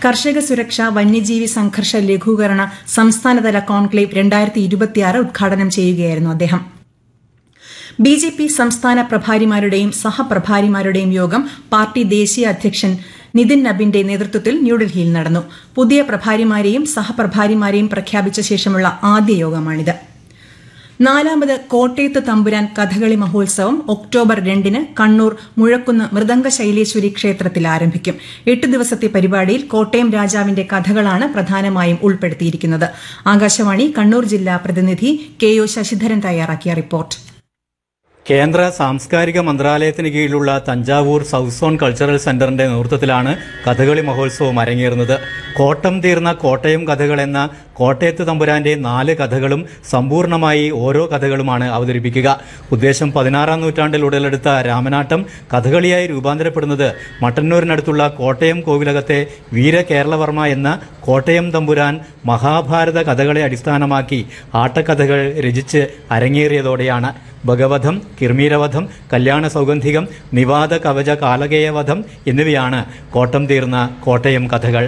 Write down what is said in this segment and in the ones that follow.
കർഷക സുരക്ഷ വന്യജീവി സംഘർഷ ലഘൂകരണ സംസ്ഥാനതല കോൺക്ലേവ് രണ്ടായിരത്തി ഇരുപത്തിയാറ് ഉദ്ഘാടനം ചെയ്യുകയായിരുന്നു അദ്ദേഹം ബി ജെ പി സംസ്ഥാന പ്രഭാരിമാരുടെയും സഹപ്രഭാരിമാരുടെയും യോഗം പാർട്ടി ദേശീയ അധ്യക്ഷൻ നിതിൻ നബിന്റെ നേതൃത്വത്തിൽ ന്യൂഡൽഹിയിൽ നടന്നു പുതിയ പ്രഭാരിമാരെയും സഹപ്രഭാരിമാരെയും പ്രഖ്യാപിച്ച ശേഷമുള്ള ആദ്യ യോഗമാണിത് നാലാമത് കോട്ടയത്ത് തമ്പുരാൻ കഥകളി മഹോത്സവം ഒക്ടോബർ രണ്ടിന് കണ്ണൂർ മുഴക്കുന്ന് മൃദംഗ ശൈലേശ്വരി ക്ഷേത്രത്തിൽ ആരംഭിക്കും എട്ട് ദിവസത്തെ പരിപാടിയിൽ കോട്ടയം രാജാവിന്റെ കഥകളാണ് പ്രധാനമായും ഉൾപ്പെടുത്തിയിരിക്കുന്നത് ആകാശവാണി കണ്ണൂർ ജില്ലാ പ്രതിനിധി കെ ഒ ശശിധരൻ തയ്യാറാക്കിയ റിപ്പോർട്ട് കേന്ദ്ര സാംസ്കാരിക മന്ത്രാലയത്തിന് കീഴിലുള്ള തഞ്ചാവൂർ സൗത്ത് സോൺ കൾച്ചറൽ സെന്ററിന്റെ നേതൃത്വത്തിലാണ് കഥകളി മഹോത്സവം അരങ്ങേറുന്നത് കോട്ടം തീർന്ന കോട്ടയം കഥകൾ എന്ന കോട്ടയത്ത് തമ്പുരാന്റെ നാല് കഥകളും സമ്പൂർണമായി ഓരോ കഥകളുമാണ് അവതരിപ്പിക്കുക ഉദ്ദേശം പതിനാറാം നൂറ്റാണ്ടിൽ ഉടലെടുത്ത രാമനാട്ടം കഥകളിയായി രൂപാന്തരപ്പെടുന്നത് മട്ടന്നൂരിനടുത്തുള്ള കോട്ടയം കോവിലകത്തെ വീരകേരളവർമ്മ എന്ന കോട്ടയം തമ്പുരാൻ മഹാഭാരത കഥകളെ അടിസ്ഥാനമാക്കി ആട്ടക്കഥകൾ രചിച്ച് അരങ്ങേറിയതോടെയാണ് ഭഗവധം കിർമീരവധം കല്യാണ സൗഗന്ധികം നിവാദ കവച കാലകേയവധം എന്നിവയാണ് കോട്ടം തീർന്ന കോട്ടയം കഥകൾ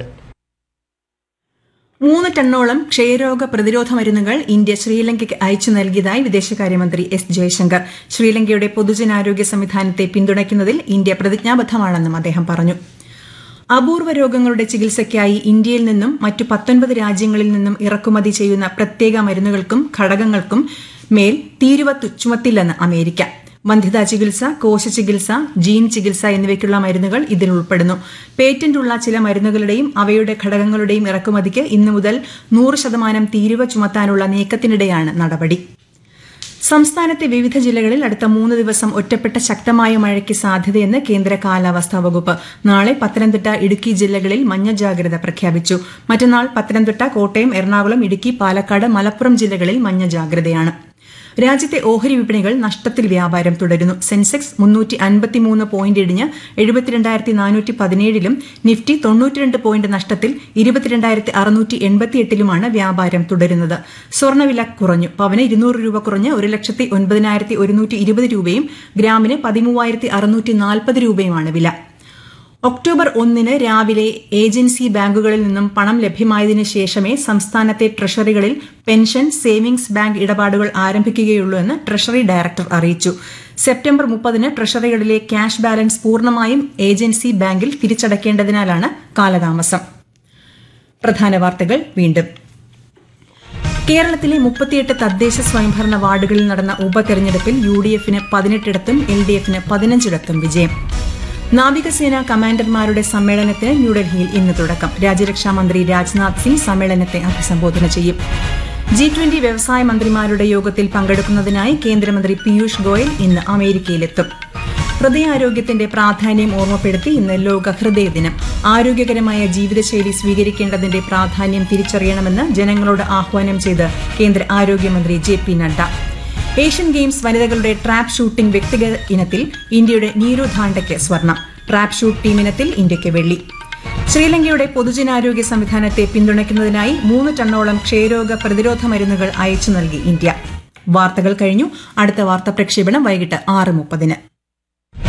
മൂന്ന് ടണ്ണോളം ക്ഷയരോഗ പ്രതിരോധ മരുന്നുകൾ ഇന്ത്യ ശ്രീലങ്കയ്ക്ക് അയച്ചു നൽകിയതായി വിദേശകാര്യമന്ത്രി എസ് ജയശങ്കർ ശ്രീലങ്കയുടെ പൊതുജനാരോഗ്യ സംവിധാനത്തെ പിന്തുണയ്ക്കുന്നതിൽ ഇന്ത്യ പ്രതിജ്ഞാബദ്ധമാണെന്നും അദ്ദേഹം പറഞ്ഞു അപൂർവ രോഗങ്ങളുടെ ചികിത്സയ്ക്കായി ഇന്ത്യയിൽ നിന്നും മറ്റു പത്തൊൻപത് രാജ്യങ്ങളിൽ നിന്നും ഇറക്കുമതി ചെയ്യുന്ന പ്രത്യേക മരുന്നുകൾക്കും ഘടകങ്ങൾക്കും മേൽ തീരുവ ചുമത്തില്ലെന്ന് അമേരിക്ക വന്ധ്യതാ ചികിത്സ കോശ ചികിത്സ ജീൻ ചികിത്സ എന്നിവയ്ക്കുള്ള മരുന്നുകൾ ഇതിൽ ഉൾപ്പെടുന്നു പേറ്റന്റ് ഉള്ള ചില മരുന്നുകളുടെയും അവയുടെ ഘടകങ്ങളുടെയും ഇറക്കുമതിക്ക് ഇന്നു മുതൽ നൂറ് ശതമാനം തീരുവ ചുമത്താനുള്ള നീക്കത്തിനിടെയാണ് നടപടി സംസ്ഥാനത്തെ വിവിധ ജില്ലകളിൽ അടുത്ത മൂന്ന് ദിവസം ഒറ്റപ്പെട്ട ശക്തമായ മഴയ്ക്ക് സാധ്യതയെന്ന് കേന്ദ്ര കാലാവസ്ഥാ വകുപ്പ് നാളെ പത്തനംതിട്ട ഇടുക്കി ജില്ലകളിൽ മഞ്ഞ ജാഗ്രത പ്രഖ്യാപിച്ചു മറ്റന്നാൾ പത്തനംതിട്ട കോട്ടയം എറണാകുളം ഇടുക്കി പാലക്കാട് മലപ്പുറം ജില്ലകളിൽ മഞ്ഞ ജാഗ്രതയാണ് രാജ്യത്തെ ഓഹരി വിപണികൾ നഷ്ടത്തിൽ വ്യാപാരം തുടരുന്നു സെൻസെക്സ് മുന്നൂറ്റി അൻപത്തിമൂന്ന് പോയിന്റ് ഇടിഞ്ഞ് എഴുപത്തിരണ്ടായിരത്തി നാനൂറ്റി പതിനേഴിലും നിഫ്റ്റി തൊണ്ണൂറ്റിരണ്ട് പോയിന്റ് നഷ്ടത്തിൽ ഇരുപത്തിരണ്ടായിരത്തി അറുന്നൂറ്റി എൺപത്തിയെട്ടിലുമാണ് വ്യാപാരം തുടരുന്നത് സ്വർണ്ണവില കുറഞ്ഞു പവന് ഇരുന്നൂറ് രൂപ കുറഞ്ഞ് ഒരു ലക്ഷത്തി ഒൻപതിനായിരത്തി ഒരുന്നൂറ്റി ഇരുപത് രൂപയും ഗ്രാമിന് പതിമൂവായിരത്തി അറുന്നൂറ്റി നാൽപ്പത് രൂപയുമാണ് വില ഒക്ടോബർ ഒന്നിന് രാവിലെ ഏജൻസി ബാങ്കുകളിൽ നിന്നും പണം ലഭ്യമായതിനു ശേഷമേ സംസ്ഥാനത്തെ ട്രഷറികളിൽ പെൻഷൻ സേവിംഗ്സ് ബാങ്ക് ഇടപാടുകൾ ആരംഭിക്കുകയുള്ളൂ എന്ന് ട്രഷറി ഡയറക്ടർ അറിയിച്ചു സെപ്റ്റംബർ മുപ്പതിന് ട്രഷറികളിലെ ക്യാഷ് ബാലൻസ് പൂർണ്ണമായും ഏജൻസി ബാങ്കിൽ തിരിച്ചടയ്ക്കേണ്ടതിനാലാണ് കാലതാമസം പ്രധാന വാർത്തകൾ വീണ്ടും കേരളത്തിലെ മുപ്പത്തിയെട്ട് തദ്ദേശ സ്വയംഭരണ വാർഡുകളിൽ നടന്ന ഉപതെരഞ്ഞെടുപ്പിൽ യു ഡി എഫിന് പതിനെട്ടിടത്തും എൽ ഡി എഫിന് പതിനഞ്ചിടത്തും വിജയം നാവികസേന കമാൻഡർമാരുടെ സമ്മേളനത്തിന് ന്യൂഡൽഹിയിൽ ഇന്ന് തുടക്കം രാജ്യരക്ഷാ മന്ത്രി രാജ്നാഥ് സിംഗ് സമ്മേളനത്തെ അഭിസംബോധന ചെയ്യും ജി ട്വന്റി വ്യവസായ മന്ത്രിമാരുടെ യോഗത്തിൽ പങ്കെടുക്കുന്നതിനായി കേന്ദ്രമന്ത്രി പീയൂഷ് ഗോയൽ ഇന്ന് അമേരിക്കയിലെത്തും ഹൃദയാരോഗ്യത്തിന്റെ പ്രാധാന്യം ഓർമ്മപ്പെടുത്തി ഇന്ന് ലോക ഹൃദയ ദിനം ആരോഗ്യകരമായ ജീവിതശൈലി സ്വീകരിക്കേണ്ടതിന്റെ പ്രാധാന്യം തിരിച്ചറിയണമെന്ന് ജനങ്ങളോട് ആഹ്വാനം ചെയ്ത് കേന്ദ്ര ആരോഗ്യമന്ത്രി J P Nadda Asian games വനിതകളുടെ ട്രാപ്പ് ഷൂട്ടിംഗ് വ്യക്തിഗത ഇനത്തിൽ ഇന്ത്യയുടെ നീരു ധാണ്ടയ്ക്ക് സ്വർണം ട്രാപ്പ് ഷൂട്ട് ടീമിനത്തിൽ ഇന്ത്യയ്ക്ക് വെള്ളി ശ്രീലങ്കയുടെ പൊതുജനാരോഗ്യ സംവിധാനത്തെ പിന്തുണയ്ക്കുന്നതിനായി മൂന്ന് ടണ്ണോളം ക്ഷയരോഗ പ്രതിരോധ മരുന്നുകൾ അയച്ചു നൽകി ഇന്ത്യ വാർത്തകൾ കഴിഞ്ഞു അടുത്ത വാർത്താ പ്രക്ഷേപണം വൈകിട്ട് ആറ് മുപ്പതിന്